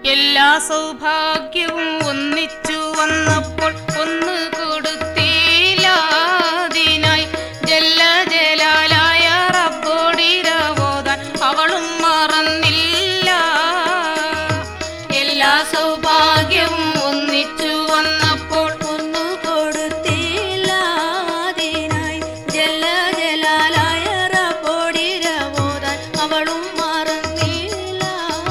എല്ലാ സൗഭാഗ്യവും ഒന്നിച്ചു വന്നപ്പോൾ ഒന്ന് കൊടുത്തില്ലാതിനായി ജല്ല ജലാലായ റബ്ബോടിരവോതാൻ അവളും മറന്നില്ല എല്ലാ സൗഭാഗ്യവും ഒന്നിച്ചു വന്നപ്പോൾ ഒന്നു കൊടുത്തില്ലാതിനായി ജല ജലാലായ റബ്ബോടിരവോതാൻ അവളും മറന്നില്ല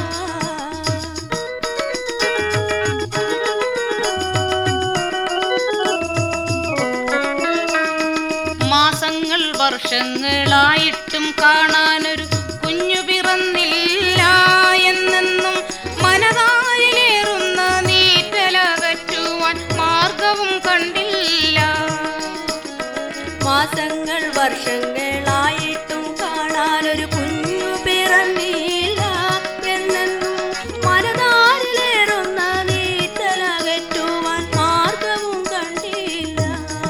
മാസങ്ങൾ വർഷങ്ങളായിട്ടും കാണാനൊരു കുഞ്ഞു പിറന്നില്ല എന്നെന്നും മനതാരിലേറുന്ന നീറ്റലകറ്റുവാൻ മാർഗവും കണ്ടില്ല മാസങ്ങൾ വർഷങ്ങളായിട്ടും കാണാനൊരു കുഞ്ഞു പിറന്നില്ല എന്നെന്നും മനതാരിലേറുന്ന നീറ്റലകറ്റുവാൻ മാർഗവും കണ്ടില്ല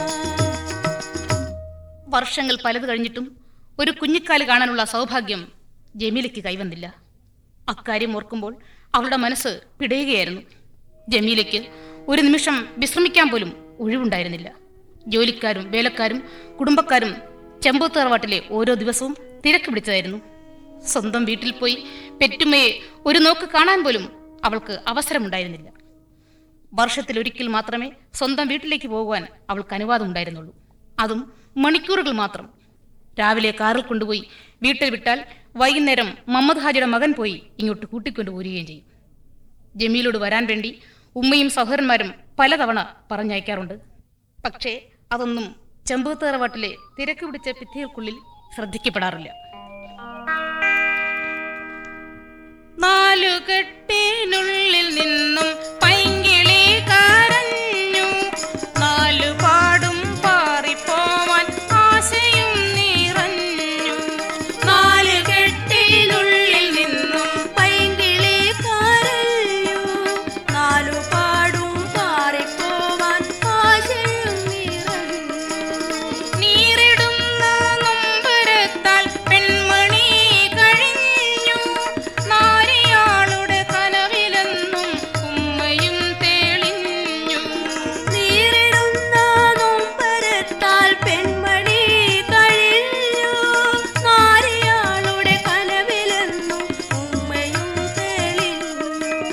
വർഷങ്ങൾ പലത് കഴിഞ്ഞിട്ടും ഒരു കുഞ്ഞിക്കാല് കാണാനുള്ള സൗഭാഗ്യം ജമീലയ്ക്ക് കൈവന്നില്ല അക്കാര്യം ഓർക്കുമ്പോൾ അവളുടെ മനസ്സ് പിടയുകയായിരുന്നു ജമീലയ്ക്ക് ഒരു നിമിഷം വിശ്രമിക്കാൻ പോലും ഒഴിവുണ്ടായിരുന്നില്ല ജോലിക്കാരും വേലക്കാരും കുടുംബക്കാരും ചെമ്പൂത്തറവാട്ടിലെ ഓരോ ദിവസവും തിരക്ക് പിടിച്ചതായിരുന്നു സ്വന്തം വീട്ടിൽ പോയി പെറ്റുമ്മയെ ഒരു നോക്ക് കാണാൻ പോലും അവൾക്ക് അവസരമുണ്ടായിരുന്നില്ല വർഷത്തിൽ ഒരിക്കൽ മാത്രമേ സ്വന്തം വീട്ടിലേക്ക് പോകുവാൻ അവൾക്ക് അനുവാദം ഉണ്ടായിരുന്നുള്ളൂ അതും മണിക്കൂറുകൾ മാത്രം രാവിലെ കാറിൽ കൊണ്ടുപോയി വീട്ടിൽ വിട്ടാൽ വൈകുന്നേരം മുഹമ്മദ് ഹാജിയുടെ മകൻ പോയി ഇങ്ങോട്ട് കൂട്ടിക്കൊണ്ടു പോരുകയും ചെയ്യും ജമീലോട് വരാൻ വേണ്ടി ഉമ്മയും സഹോദരന്മാരും പലതവണ പറഞ്ഞയക്കാറുണ്ട് പക്ഷേ അതൊന്നും ചെമ്പൂത്തേറവാട്ടിലെ തിരക്ക് പിടിച്ച ഭിത്തികൾക്കുള്ളിൽ ശ്രദ്ധിക്കപ്പെടാറില്ല നാലുകെട്ടിനുള്ളിൽ നിന്നും പൈങ്കിളി കരഞ്ഞു നാലുപാടും പാറിപ്പോവാൻ ആശയും നിറഞ്ഞു നാലുകെട്ടിനുള്ളിൽ നിന്നും പൈങ്കിളി കരഞ്ഞു നാലുപാടും പാറിപ്പോവാൻ ആശയും നിറഞ്ഞു നീറിടുന്ന നൊമ്പരത്താൽ പെൺമണി കഴിഞ്ഞു നാരിയാളുടെ കനവിലെന്നും ഉമ്മയും തെളിഞ്ഞു നീറിടുന്ന നൊമ്പരത്താൽ പെൺമണി കഴിഞ്ഞു നാരിയാളുടെ കനവിലെന്നും ഉമ്മയും തെളിഞ്ഞു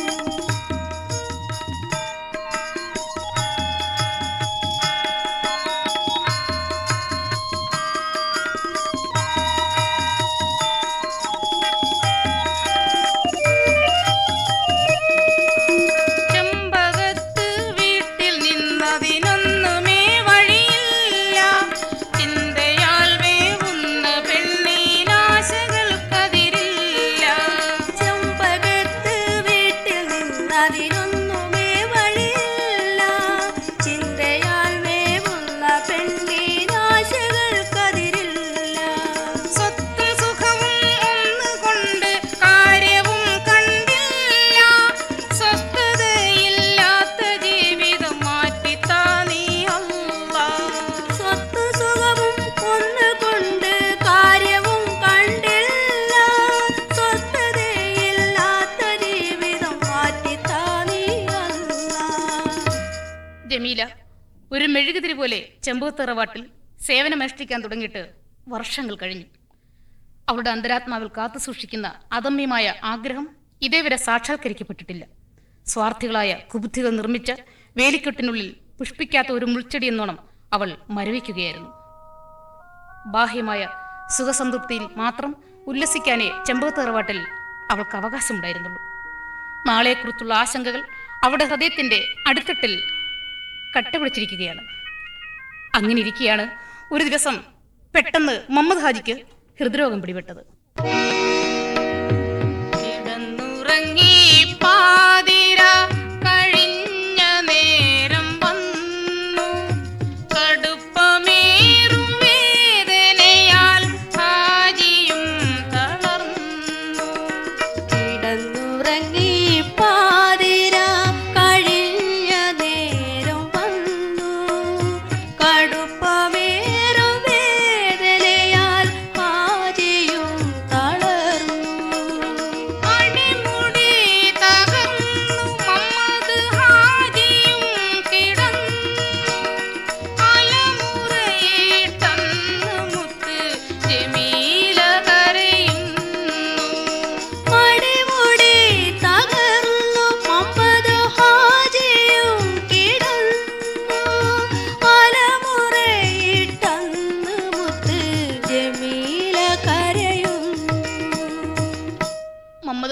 ചെമ്പകത്ത് വീട്ടിൽ നിന്നതിനൊന്നുമേ വഴിയില്ല ചിന്തയാൽ വേവുന്ന പെണ്ണീനാശകൾക്കതിരില്ല ചെമ്പകത്ത് വീട്ടിൽ നിന്നതിനൊന്നുമേ വഴിയില്ല ചിന്തയാൽ വേവുന്ന പെണ്ണീനാശകൾക്കതിരില്ല സ്വത്തും സുഖവും ഒന്നുകൊണ്ട് കാര്യവും കണ്ടില്ല സ്വസ്ഥതയില്ലാത്ത ജീവിതം മാറ്റിത്താ നീ അല്ലാ സ്വത്ത് സുഖവും ഒന്നുകൊണ്ട് കാര്യവും കണ്ടില്ല സ്വസ്ഥതയില്ലാത്ത ജീവിതം മാറ്റിത്താനിയല്ല ജമീല ഒരു മെഴുകുതിരി പോലെ ചെമ്പൂത്തറവാട്ടിൽ സേവനമനുഷ്ഠിക്കാൻ തുടങ്ങിയിട്ട് വർഷങ്ങൾ കഴിഞ്ഞു അവളുടെ അന്തരാത്മാവിൽ കാത്തു സൂക്ഷിക്കുന്ന അദമ്യമായ ആഗ്രഹം ഇതേവരെ സാക്ഷാത്കരിക്കപ്പെട്ടിട്ടില്ല സ്വാർത്ഥികളായ കുബുദ്ധികൾ നിർമ്മിച്ച വേലിക്കെട്ടിനുള്ളിൽ പുഷ്പിക്കാത്ത ഒരു മുൾച്ചെടി എന്നോണം അവൾ മരവിക്കുകയായിരുന്നു ബാഹ്യമായ സുഖസംതൃപ്തിയിൽ മാത്രം ഉല്ലസിക്കാനേ ചെമ്പൂത്തറവാട്ടിൽ അവൾക്ക് അവകാശമുണ്ടായിരുന്നുള്ളൂ നാളെക്കുറിച്ചുള്ള ആശങ്കകൾ അവളുടെ ഹൃദയത്തിന്റെ അടിത്തട്ടിൽ കട്ടപിടിച്ചിരിക്കുകയാണ് അങ്ങനെ ഇരിക്കെയാണ് ഒരു ദിവസം പെട്ടെന്ന് മുഹമ്മദ് ഹാജിക്ക് ഹൃദ്രോഗം പിടിപെട്ടത് കിടന്നുറങ്ങി പാതിര കഴിഞ്ഞ നേരം വന്നു കടുപ്പമേറും വേദനയാൽ ഹാജിയും തളർന്നു കിടന്നുറങ്ങി പാതിര കഴിഞ്ഞ നേരം വന്നു കടുപ്പമേറും വേദനയാൽ ഹാജിയും തളർന്നു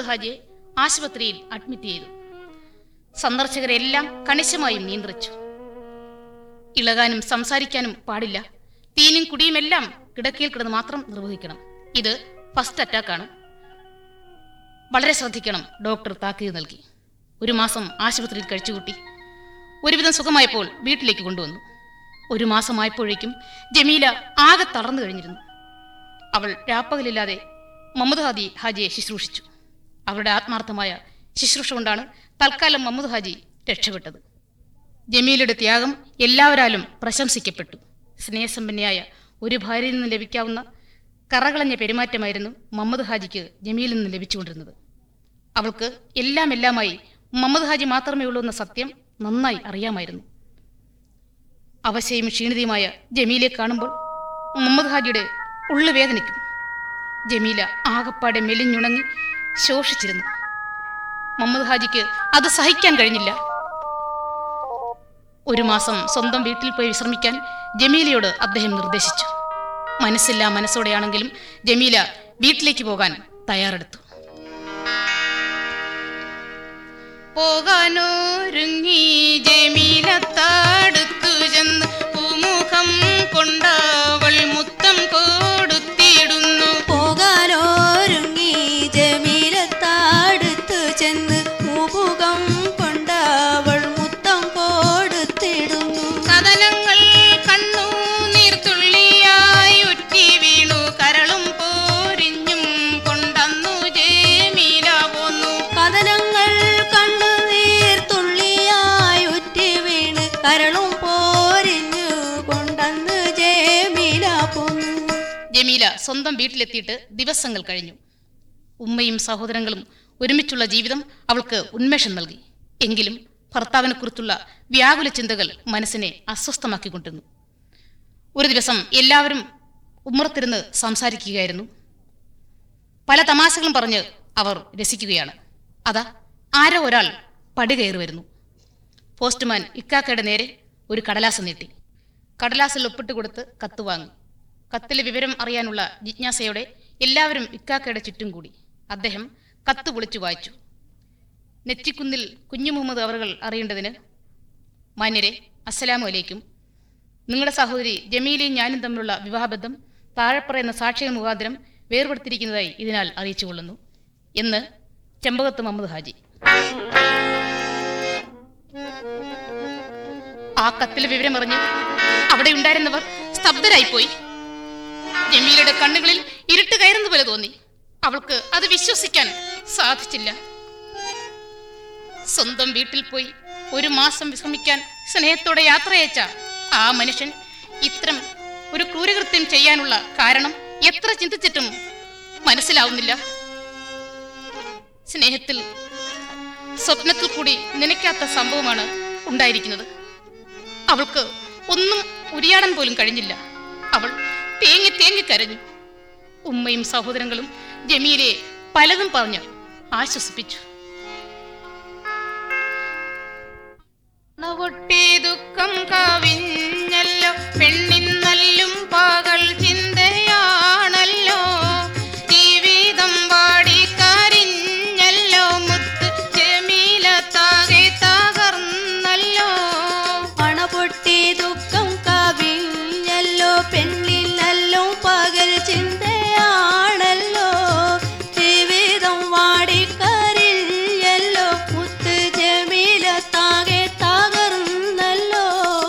ഹാജിയെ ആശുപത്രിയിൽ അഡ്മിറ്റ് ചെയ്തു സന്ദർശകരെല്ലാം കണിശമായും നിയന്ത്രിച്ചു ഇളകാനും സംസാരിക്കാനും പാടില്ല തീനും കുടിയുമെല്ലാം കിടക്കയിൽ കിടന്ന് മാത്രം നിർവഹിക്കണം ഇത് ഫസ്റ്റ് അറ്റാക്കാണ് വളരെ ശ്രദ്ധിക്കണം ഡോക്ടർ താക്കീത് നൽകി ഒരു മാസം ആശുപത്രിയിൽ കഴിച്ചുകൂട്ടി ഒരുവിധം സുഖമായപ്പോൾ വീട്ടിലേക്ക് കൊണ്ടുവന്നു ഒരു മാസമായപ്പോഴേക്കും ജമീല ആകെ തളർന്നു കഴിഞ്ഞിരുന്നു അവൾ രാപ്പകലില്ലാതെ മുഹമ്മദ് ഹാദി ഹാജിയെ ശുശ്രൂഷിച്ചു അവരുടെ ആത്മാർത്ഥമായ ശുശ്രൂഷ കൊണ്ടാണ് തൽക്കാലം മുഹമ്മദ് ഹാജി രക്ഷപ്പെട്ടത് ജമീലയുടെ ത്യാഗം എല്ലാവരാലും പ്രശംസിക്കപ്പെട്ടു സ്നേഹസമ്പന്നയായ ഒരു ഭാര്യയിൽ നിന്ന് ലഭിക്കാവുന്ന കറകളഞ്ഞ പെരുമാറ്റമായിരുന്നു മുഹമ്മദ് ഹാജിക്ക് ജമീലിൽ നിന്ന് ലഭിച്ചുകൊണ്ടിരുന്നത് അവൾക്ക് എല്ലാം എല്ലാമായി മുഹമ്മദ് ഹാജി മാത്രമേ ഉള്ളൂ എന്ന സത്യം നന്നായി അറിയാമായിരുന്നു അവശയും ക്ഷീണിതയുമായ ജമീലെ കാണുമ്പോൾ മുഹമ്മദ് ഹാജിയുടെ ഉള്ളു വേദനിക്കും ജമീല ആകപ്പാടെ മെലിഞ്ഞുണങ്ങി ശോഷിച്ചിരുന്നു മുഹമ്മദ് ഹാജിക്ക് അത് സഹിക്കാൻ കഴിഞ്ഞില്ല ഒരു മാസം സ്വന്തം വീട്ടിൽ പോയി വിശ്രമിക്കാൻ ജമീലയോട് അദ്ദേഹം നിർദ്ദേശിച്ചു മനസ്സില്ലാ മനസ്സോടെയാണെങ്കിലും ജമീല വീട്ടിലേക്ക് പോകാൻ തയ്യാറെടുത്തു പോകാനൊരുങ്ങി ജമീല തടുത്തു ചെന്ന് പൂമുഖം കൊണ്ടവൾ മുത്തം കൊടുത്തിടുന്നു പോകാനോരുങ്ങി ജമീലത്താടുത്തു ചെന്ന് മുഖം കൊണ്ടവൾ മുത്തം കൊടുത്തിടുന്നു കഥനങ്ങൾ കണ്ണു നീർത്തുള്ളിയായി ഉറ്റി വീണു കരളും പോരിഞ്ഞും കൊണ്ടന്നു ജമീല പോന്നു കഥനങ്ങൾ കണ്ടു നീർത്തുള്ളിയായി ഉറ്റി വീണ് കരളും പോരിഞ്ഞു കൊണ്ടന്ന് ജമീല പോന്നു ജമീല സ്വന്തം വീട്ടിലെത്തിയിട്ട് ദിവസങ്ങൾ കഴിഞ്ഞു ഉമ്മയും സഹോദരങ്ങളും ഒരുമിച്ചുള്ള ജീവിതം അവൾക്ക് ഉന്മേഷം നൽകി എങ്കിലും ഭർത്താവിനെക്കുറിച്ചുള്ള വ്യാകുല ചിന്തകൾ മനസ്സിനെ അസ്വസ്ഥമാക്കിക്കൊണ്ടിരുന്നു ഒരു ദിവസം എല്ലാവരും ഉമ്മറത്തിരുന്ന് സംസാരിക്കുകയായിരുന്നു പല തമാശകളും പറഞ്ഞ് അവർ രസിക്കുകയാണ് അതാ ആരോ ഒരാൾ പടി കയറി വരുന്നു പോസ്റ്റ്മാൻ ഇക്കാക്കയുടെ നേരെ ഒരു കടലാസ് നീട്ടി കടലാസിൽ ഒപ്പിട്ട് കൊടുത്ത് കത്ത് വാങ്ങി കത്തിലെ വിവരം അറിയാനുള്ള ജിജ്ഞാസയോടെ എല്ലാവരും ഇക്കാക്കയുടെ ചുറ്റും കൂടി അദ്ദേഹം കത്ത് പൊളിച്ചു വായിച്ചു നെറ്റിക്കുന്നിൽ കുഞ്ഞു മുഹമ്മദ് അവറുകൾ അറിയേണ്ടതിന് മാന്യരെ അസ്സലാമു അലൈക്കും നിങ്ങളുടെ സഹോദരി ജമീലയും ഞാനും തമ്മിലുള്ള വിവാഹബന്ധം താഴെപ്പറയുന്ന സാക്ഷികൾ മുഖാന്തരം വേർപെടുത്തിയിരിക്കുന്നതായി ഇതിനാൽ അറിയിച്ചുകൊള്ളുന്നു എന്ന് ചെമ്പകത്ത് മുഹമ്മദ് ഹാജി ആ കത്തിലെ വിവരമറിഞ്ഞ് അവിടെ ഉണ്ടായിരുന്നവർ സ്തബ്ധരായിപ്പോയി ജമീലയുടെ കണ്ണുകളിൽ ഇരുട്ട് കയറുന്ന പോലെ തോന്നി അവൾക്ക് അത് വിശ്വസിക്കാൻ സാധിച്ചില്ല സ്വന്തം വീട്ടിൽ പോയി ഒരു മാസം വിശ്രമിക്കാൻ സ്നേഹത്തോടെ യാത്രയച്ച ആ മനുഷ്യൻ ഇത്തരം ഒരു ക്രൂരകൃത്യം ചെയ്യാനുള്ള കാരണം എത്ര ചിന്തിച്ചിട്ടും മനസ്സിലാവുന്നില്ല സ്നേഹത്തിൽ സ്വപ്നത്തിൽ കൂടി നനയ്ക്കാത്ത സംഭവമാണ് ഉണ്ടായിരിക്കുന്നത് അവൾക്ക് ഒന്നും ഉരിയാടാൻ പോലും കഴിഞ്ഞില്ല അവൾ തേങ്ങി തേങ്ങി കരഞ്ഞു ഉമ്മയും സഹോദരങ്ങളും ജമീലെ പലതും പറഞ്ഞ് ആശ്വസിപ്പിച്ചു നവൊട്ടി ദുഃഖം കവിഞ്ഞല്ലോ പെണ്ണിൻ നല്ലും പകൽ ചിന്തയാണല്ലോ ജീവിതം വാടി കരിഞ്ഞല്ലോ മുത്ത് ജമീലത്താകെ തകർന്നല്ലോ പണപൊട്ടി ദുഃഖം കവിഞ്ഞല്ലോ പെണ്ണിൽ നല്ലോ പകൽ ചിന്തയാണല്ലോ ജീവിതം വാടിക്കരിഞ്ഞല്ലോ മുത്ത് ജമീലത്താകെ തകർന്നല്ലോ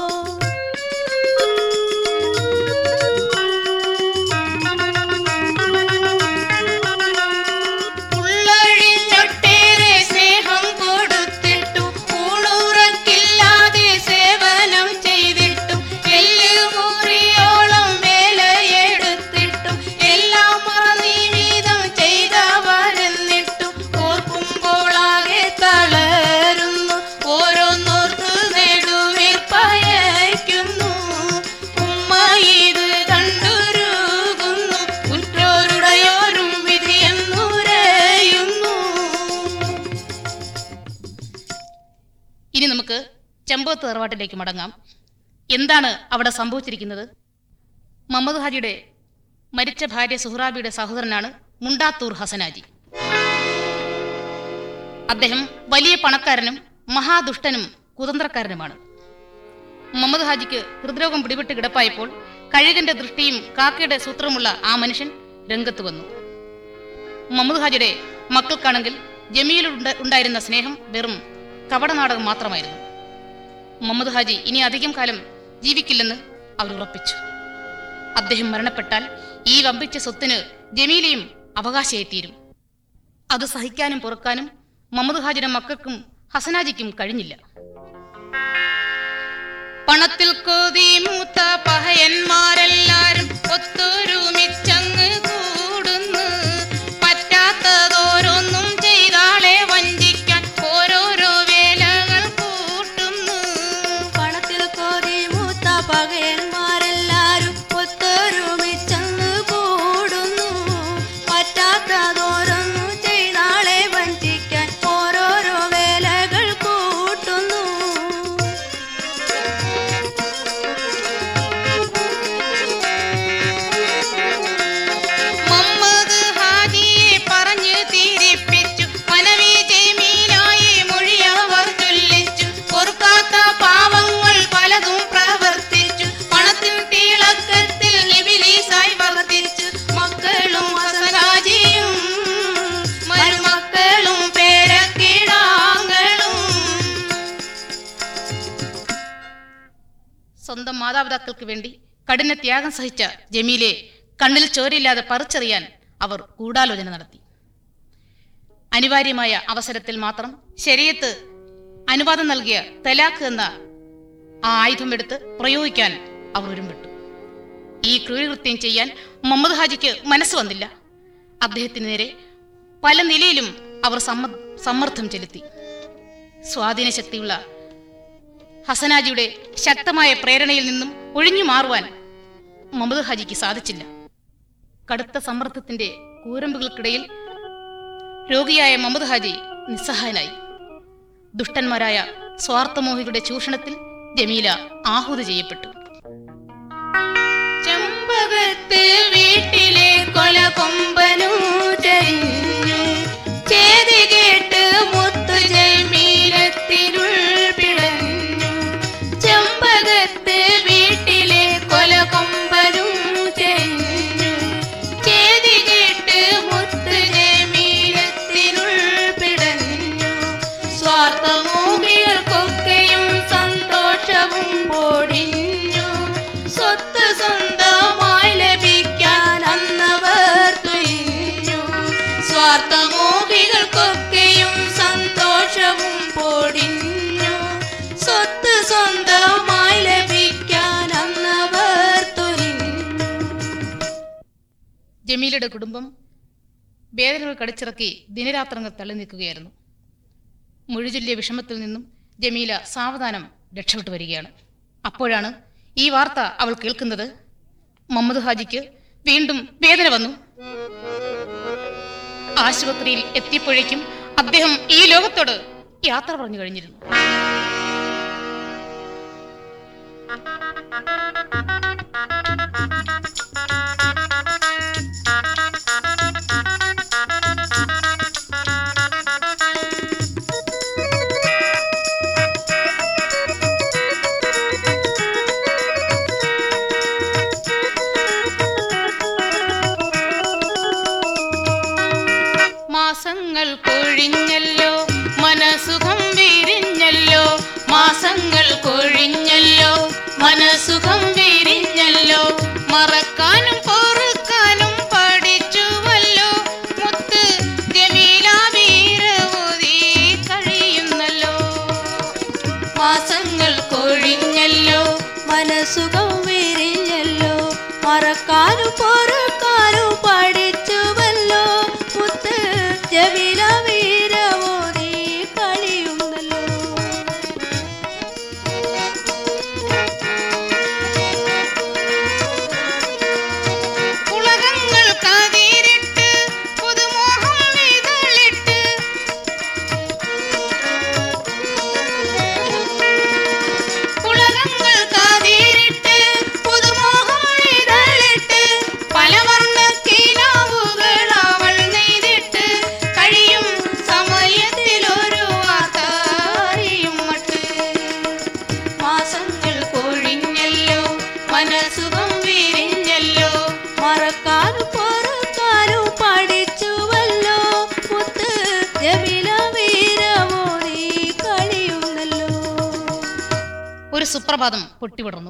ഉള്ളഴിഞ്ഞൊട്ടേറെ സ്നേഹം കൊടുത്തിട്ടു ഊണുറക്കില്ലാതെ സേവനം ചെയ്തിട്ടും എല്ല് മുറിയോളം വേലയെടുത്തിട്ടും എല്ലാം മറന്നീ വീതം ചെയ്തവരെന്നിട്ടും ഓർക്കുമ്പോളാകെ തളരുന്നു ഓരോന്നോർത്ത് നെടുവിൽ പയയ്ക്കുന്നു ഉമ്മ ഇത് കണ്ടുരുകുന്നു ഉറ്റോരുടയോരും വിധിയെന്നുരയുന്നു ഇനി നമുക്ക് ചെമ്പകത്ത് തറവാട്ടിലേക്ക് മടങ്ങാം എന്താണ് അവിടെ സംഭവിച്ചിരിക്കുന്നത് മുഹമ്മദ് ഹാജിയുടെ മരിച്ച ഭാര്യ സുഹ്റാബിയുടെ സഹോദരനാണ് മുണ്ടാത്തൂർ ഹസനാജി അദ്ദേഹം വലിയ പണക്കാരനും മഹാദുഷ്ടനും കുതന്ത്രക്കാരനുമാണ് മുഹമ്മദ് ഹാജിക്ക് ഹൃദ്രോഗം പിടിപെട്ട് കിടപ്പായപ്പോൾ കഴുകന്റെ ദൃഷ്ടിയും കാക്കയുടെ സൂത്രമുള്ള ആ മനുഷ്യൻ രംഗത്ത് വന്നു മുഹമ്മദ് ഹാജിയുടെ മക്കൾക്കാണെങ്കിൽ ജമീലുണ്ട് ഉണ്ടായിരുന്ന സ്നേഹം വെറും കപടനാടകം മാത്രമായിരുന്നു മുഹമ്മദ് ഹാജി ഇനി അധികം കാലം ജീവിക്കില്ലെന്ന് അവർ ഉറപ്പിച്ചു അദ്ദേഹം മരണപ്പെട്ടാൽ ഈ വമ്പിച്ച സ്വത്തിന് ജമീലയും അവകാശിയായി തീരും അത് സഹിക്കാനും പൊറുക്കാനും മുഹമ്മദ് ഹാജിയുടെ മക്കൾക്കും ഹസനാജിക്കും കഴിഞ്ഞില്ല പണത്തിൽ കൊതി മൂത്ത പഹയന്മാരെല്ലാരും ഒത്തൊരുമിച്ചങ്ങ് കൂടുന്നു പറ്റാത്തതോരൊന്നും ചെയ്താളെ വഞ്ചിക്കാൻ ഓരോരോ വേലകൾ കൂട്ടുന്നു പണത്തിൽ കോരി മൂത്ത പകയന്മാരെല്ലാരും ഒത്തൊരുമിച്ചങ്ങ് കൂടുന്നു പറ്റാത്തതോരൊന്നു ചെയ്താളെ വഞ്ചിക്കാൻ ഓരോരോ വേലകൾ കൂട്ടുന്നു മുഹമ്മദ് ഹാജിയെ പറഞ്ഞു തിരിപ്പിച്ചു മനവി ജമീലായി മൊഴിയവർ ചൊല്ലിച്ചു പൊറുക്കാത്ത പാവങ്ങൾ പലതും പ്രവർത്തിച്ചു പണത്തിൻ തിളക്കത്തിൽ ഇബിലീസായി വർദ്ധിച്ചു മക്കളും ഹസനാജിയും മരുമക്കളും പേരക്കിടാങ്ങളും സ്വന്തം മാതാപിതാക്കൾക്ക് വേണ്ടി കഠിന ത്യാഗം സഹിച്ച ജമീലെ കണ്ണിൽ ചോരയില്ലാതെ പറിച്ചെറിയാൻ അവർ ഗൂഢാലോചന നടത്തി അനിവാര്യമായ അവസരത്തിൽ മാത്രം ശരീരത്ത് അനുവാദം നൽകിയ തലാഖ് എന്ന ആ ആയുധം എടുത്ത് പ്രയോഗിക്കാൻ അവർ ഒരുമ്പെട്ടു ഈ ക്രൂരകൃത്യം ചെയ്യാൻ മുഹമ്മദ് ഹാജിക്ക് മനസ്സ് വന്നില്ല അദ്ദേഹത്തിന് നേരെ പല നിലയിലും അവർ സമ്മ സമ്മർദ്ദം ചെലുത്തി സ്വാധീന ശക്തിയുള്ള ഹസനാജിയുടെ ശക്തമായ പ്രേരണയിൽ നിന്നും ഒഴിഞ്ഞു മാറുവാൻ മുഹമ്മദ് ഹാജിക്ക് സാധിച്ചില്ല കടുത്ത സമ്മർദ്ദത്തിന്റെ കൂരമ്പുകൾക്കിടയിൽ രോഗിയായ മുഹമ്മദ് ഹാജി നിസ്സഹായനായി ദുഷ്ടന്മാരായ സ്വാർത്ഥമോഹികളുടെ ചൂഷണത്തിൽ ജമീല ആഹുതി ചെയ്യപ്പെട്ടു ചെമ്പകത്ത് വീട്ടിലെ കൊല കൊമ്പനു ചരിഞ്ഞു ചേതി കേട്ട് മുത്തു ജമീലത്തിരുൾ പിടഞ്ഞു ചെമ്പകത്ത് വീട്ടിലെ കൊല കൊമ്പനും ചെരിഞ്ഞു ചേതി കേട്ട് മുത്തു ജമീലത്തിരുൾ പിടഞ്ഞു സ്വാർത്ഥമോഹികൾക്കൊക്കെയും സന്തോഷവും പൊടിഞ്ഞു സ്വത്ത് സ്വന്തമായി ലഭിക്കാൻ അന്നവർ തുനിഞ്ഞു സ്വാർത്ഥമോഹികൾക്കൊക്കെയും സന്തോഷവും പൊടിഞ്ഞു സ്വത്ത് സ്വന്തമായി ലഭിക്കാൻ അന്നവർ തുനിഞ്ഞു ജമീലയുടെ കുടുംബം വേദനകൾ കടിച്ചിറക്കി ദിനരാത്രങ്ങൾ തള്ളി നിൽക്കുകയായിരുന്നു മുഴുചൊല്ലിയ വിഷമത്തിൽ നിന്നും ജമീല സാവധാനം രക്ഷപ്പെട്ടു വരികയാണ് അപ്പോഴാണ് ഈ വാർത്ത അവൾ കേൾക്കുന്നത് മുഹമ്മദ് ഹാജിക്ക് വീണ്ടും വേദന വന്നു ആശുപത്രിയിൽ എത്തിയപ്പോഴേക്കും അദ്ദേഹം ഈ ലോകത്തോട് യാത്ര പറഞ്ഞു കഴിഞ്ഞിരുന്നു മാസങ്ങൾ കൊഴിഞ്ഞല്ലോ മനസുഖം വിരിഞ്ഞല്ലോ മാസങ്ങൾ കൊഴിഞ്ഞല്ലോ മനസുഖം വിരിഞ്ഞല്ലോ മറക്കാനും പൊറുക്കാനും പഠിച്ചുവല്ലോ മുത്ത് ജമീല വീരവോതി കഴിയുന്നല്ലോ മാസങ്ങൾ കൊഴിഞ്ഞല്ലോ മനസ്സുഖം വിരിഞ്ഞല്ലോ മറക്കാനും പൊറുക്കാനും പഠിച്ചുവല്ലോ മുത്ത് ജമില വീരമോദി കളിയുന്നല്ലോ ഉലകങ്ങൾ കതിരിട്ട് പുതുമോഹം വിതളിട്ട് ഉലകങ്ങൾ കതിരിട്ട് പുതുമോഹം വിതളിട്ട് പലവർണ്ണ കിനാവുകൾ അവൾ നെയ്തിട്ട് കഴിയും സുപ്രഭാതം പൊട്ടിവിടർന്നു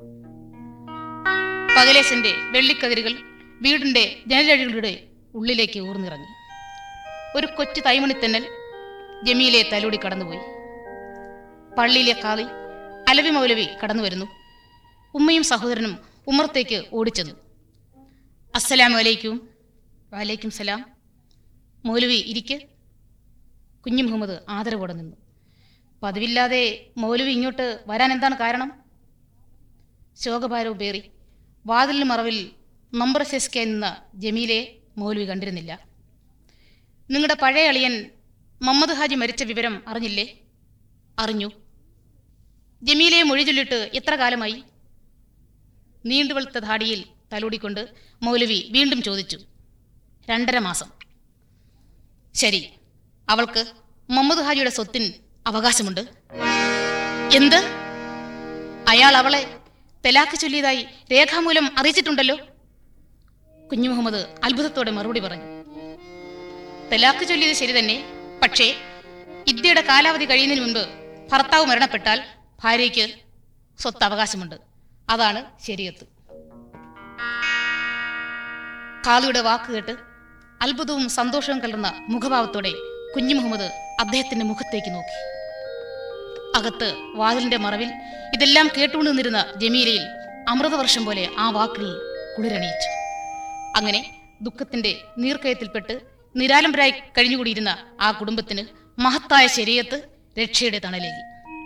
പകലേശന്റെ വെള്ളിക്കതിരുകൾ വീടിന്റെ ജനലഴികളുടെ ഉള്ളിലേക്ക് ഊർന്നിറങ്ങി ഒരു കൊച്ചു തൈമണിത്തെന്നൽ ജമീലെ തലോടി കടന്നുപോയി പള്ളിയിലെ കാളി അലവി മൗലവി കടന്നു വരുന്നു ഉമ്മയും സഹോദരനും ഉമ്മറത്തേക്ക് ഓടിച്ചെന്നു അസ്സലാം വലൈക്കും വലൈക്കും സലാം മൗലവി ഇരിക്ക് കുഞ്ഞു മുഹമ്മദ് ആദരവോടെ നിന്നു പതിവില്ലാതെ മൗലവി ഇങ്ങോട്ട് വരാൻ എന്താണ് കാരണം ശോകഭാരവും പേറി വാതിലിന് മറവിൽ നമ്പർ സെസ്കായി നിന്ന ജമീലെ മൗലവി കണ്ടിരുന്നില്ല നിങ്ങളുടെ പഴയ അളിയൻ മുഹമ്മദ് ഹാജി മരിച്ച വിവരം അറിഞ്ഞില്ലേ അറിഞ്ഞു ജമീലയെ മൊഴി ചൊല്ലിട്ട് എത്ര കാലമായി നീണ്ടുവെളുത്ത ധാടിയിൽ തലോടിക്കൊണ്ട് മൗലവി വീണ്ടും ചോദിച്ചു രണ്ടര മാസം ശരി അവൾക്ക് മുഹമ്മദ് ഹാജിയുടെ സ്വത്തിന് അവകാശമുണ്ട് എന്ത് അയാൾ അവളെ തെലാക്ക് ചൊല്ലിയതായി രേഖാമൂലം അറിയിച്ചിട്ടുണ്ടല്ലോ കുഞ്ഞു മുഹമ്മദ് അത്ഭുതത്തോടെ മറുപടി പറഞ്ഞു തെലാക്ക് ചൊല്ലിയത് ശരി തന്നെ പക്ഷേ ഇദ്യയുടെ കാലാവധി കഴിയുന്നതിന് മുൻപ് ഭർത്താവ് മരണപ്പെട്ടാൽ ഭാര്യയ്ക്ക് സ്വത്ത് അവകാശമുണ്ട് അതാണ് ശരിയത്ത് കാളിയുടെ വാക്ക് കേട്ട് അത്ഭുതവും സന്തോഷവും കലർന്ന മുഖഭാവത്തോടെ കുഞ്ഞു മുഹമ്മദ് അദ്ദേഹത്തിന്റെ മുഖത്തേക്ക് നോക്കി അകത്ത് വാതിലിന്റെ മറവിൽ ഇതെല്ലാം കേട്ടുകൊണ്ട് നിന്നിരുന്ന ജമീലയിൽ അമൃതവർഷം പോലെ ആ വാക്കിൽ കുളിരണിയിച്ചു അങ്ങനെ ദുഃഖത്തിന്റെ നീർക്കയത്തിൽപ്പെട്ട് നിരാലംബരായി കഴിഞ്ഞുകൂടിയിരുന്ന ആ കുടുംബത്തിന് മഹത്തായ ശരീരത്ത് രക്ഷയുടെ തണലേകി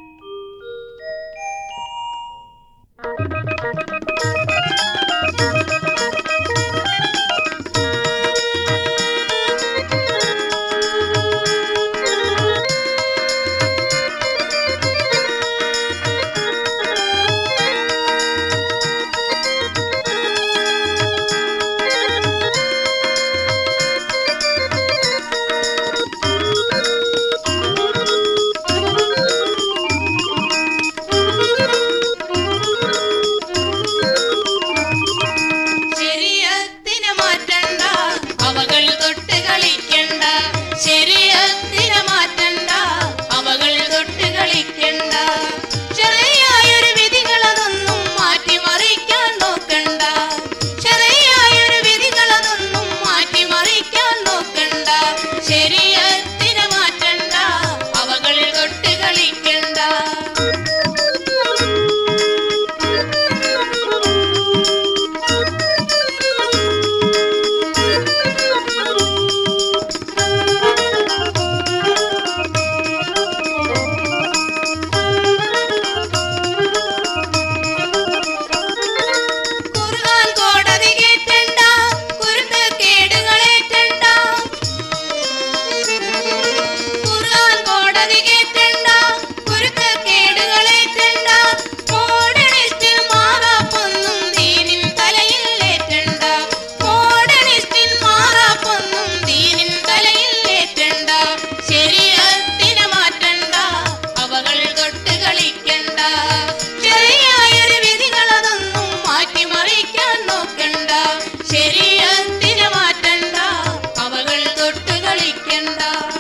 ശരീരത്തിന് മാറ്റണ്ട അവകൾ തൊട്ട് കളിക്കണ്ട ശരീരത്തിന് മാറ്റണ്ട അവകൾ തൊട്ട് കളിക്കണ്ട ചെറിയായൊരു വിധികളതൊന്നും മാറ്റിമറിക്കാൻ നോക്കണ്ട ചെറിയായൊരു വിധികളതൊന്നും മാറ്റിമറിക്കാൻ നോക്കണ്ട ശരീരത്തിന് മാറ്റണ്ട അവകൾ തൊട്ട് കളിക്കണ്ട ഖുർആൻ കോടതി കേട്ടണ്ട കുരുത്ത് കേടുകളേറ്റണ്ട ഖുർആൻ കോടതി കേട്ടണ്ട കുരുത്ത് കേടുകളേറ്റണ്ട മോഡണിസ്റ്റിൽ മാറാപ്പൊന്നും ദീനിൻ തലയിൽ ഏറ്റണ്ട മോഡണിസ്റ്റിൽ മാറാപ്പൊന്നും ദീനിൻ തലയിൽ ഏറ്റണ്ട ശരീരത്തിന് മാറ്റണ്ട അവകൾ തൊട്ട് കളിക്കണ്ട ചെറിയായൊരു വിധികളതൊന്നും മാറ്റിമറിക്കാൻ നോക്കണ്ട ശരീരത്തിന് മാറ്റണ്ട അവകൾ തൊട്ട് കളിക്കണ്ട